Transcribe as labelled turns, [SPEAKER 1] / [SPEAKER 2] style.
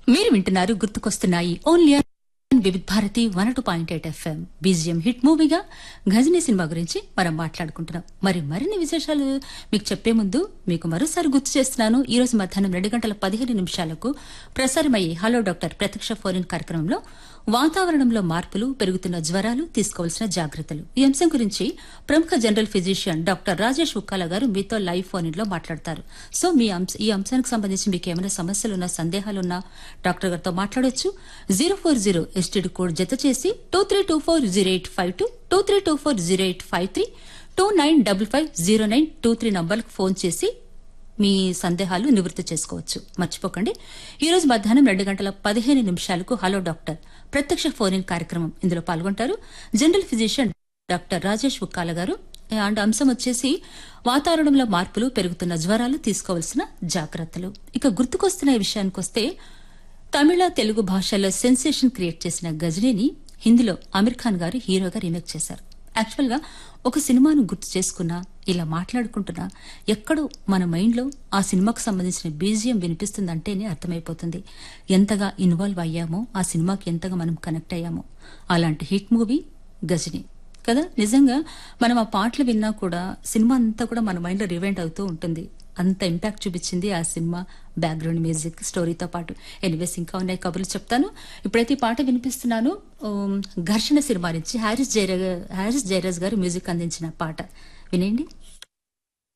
[SPEAKER 1] మీరు వింటున్నారు గుర్తుకొస్తున్నాయి only Vividh Bharati one two point eight FM BGM hit మూవీగా గజనీ సినిమా గురించి మనం మాట్లాడుకుంటున్నాం మరి మరిన్ని విశేషాలు మీకు చెప్పే ముందు మీకు మరోసారి గుర్తు చేస్తున్నాను ఈ రోజు మధ్యాహ్నం రెండు గంటల పదిహేను నిమిషాలకు ప్రసారమయ్యే హలో డాక్టర్ ప్రత్యక్ష ఫోన్ కార్యక్రమంలో వాతావరణంలో మార్పులు పెరుగుతున్న జ్వరాలు తీసుకోవాల్సిన జాగ్రత్తలు ఈ అంశం గురించి ప్రముఖ general physician doctor Rajesh Ukkala గారు మీతో లైవ్ ఫోన్ లో మాట్లాడతారు సో మీ అంశ- ఈ అంశానికి సంబంధించి మీకు ఏమైనా సమస్యలున్నా సందేహాలున్నా డాక్టర్ గారితో మాట్లాడొచ్చు zero four zero STD code జత చేసి two three two four zero eight five two two three two four zero eight five three two nine double five zero nine two three నంబర్లకు ఫోన్ చేసి మీ సందేహాలు నివృత్తి చేసుకోవచ్చు మర్చిపోకండి ఈ రోజు మధ్యాహ్నం రెండు గంటల పదిహేను నిమిషాలకు హలో డాక్టర్ ప్రత్యక్ష ఫోన్ ఇన్ కార్యక్రమం ఇందులో పాల్గొంటారు general physician doctor Rajesh Ukkala గారు అండ్ అంశం వచ్చేసి వాతావరణంలో మార్పులు పెరుగుతున్న జ్వరాలు తీసుకోవాల్సిన జాగ్రత్తలు ఇక గుర్తుకొస్తున్న ఈ విషయానికి వస్తే తమిళ తెలుగు భాషల్లో సెన్సేషన్ క్రియేట్ చేసిన గజనీని హిందీలో అమీర్ ఖాన్ గారు హీరోగా రీమేక్ చేశారు యాక్చువల్ గా ఒక సినిమాను గుర్తు చేసుకున్నా ఇలా మాట్లాడుకుంటున్నా ఎక్కడో మన మైండ్ లో ఆ సినిమాకు సంబంధించిన బీజియం వినిపిస్తుందంటేనే అర్థమైపోతుంది ఎంతగా ఇన్వాల్వ్ అయ్యామో ఆ సినిమాకి ఎంతగా మనం కనెక్ట్ అయ్యామో అలాంటి హిట్ మూవీ గజని కదా నిజంగా మనం ఆ పాటలు విన్నా కూడా సినిమా అంతా కూడా మన మైండ్ లో రివైండ్ అవుతూ ఉంటుంది అంత ఇంపాక్ట్ చూపించింది ఆ సినిమా బ్యాక్గ్రౌండ్ మ్యూజిక్ స్టోరీతో పాటు ఎనివేస్ ఇంకా ఉన్నాయి కబుర్లు చెప్తాను ఇప్పుడైతే ఈ పాట వినిపిస్తున్నాను ఉమ్, ఘర్షణ సినిమా నుంచి హారిస్ జయరాజ్ హారిస్ జయరాజ్ గారు మ్యూజిక్ అందించిన పాట వినండి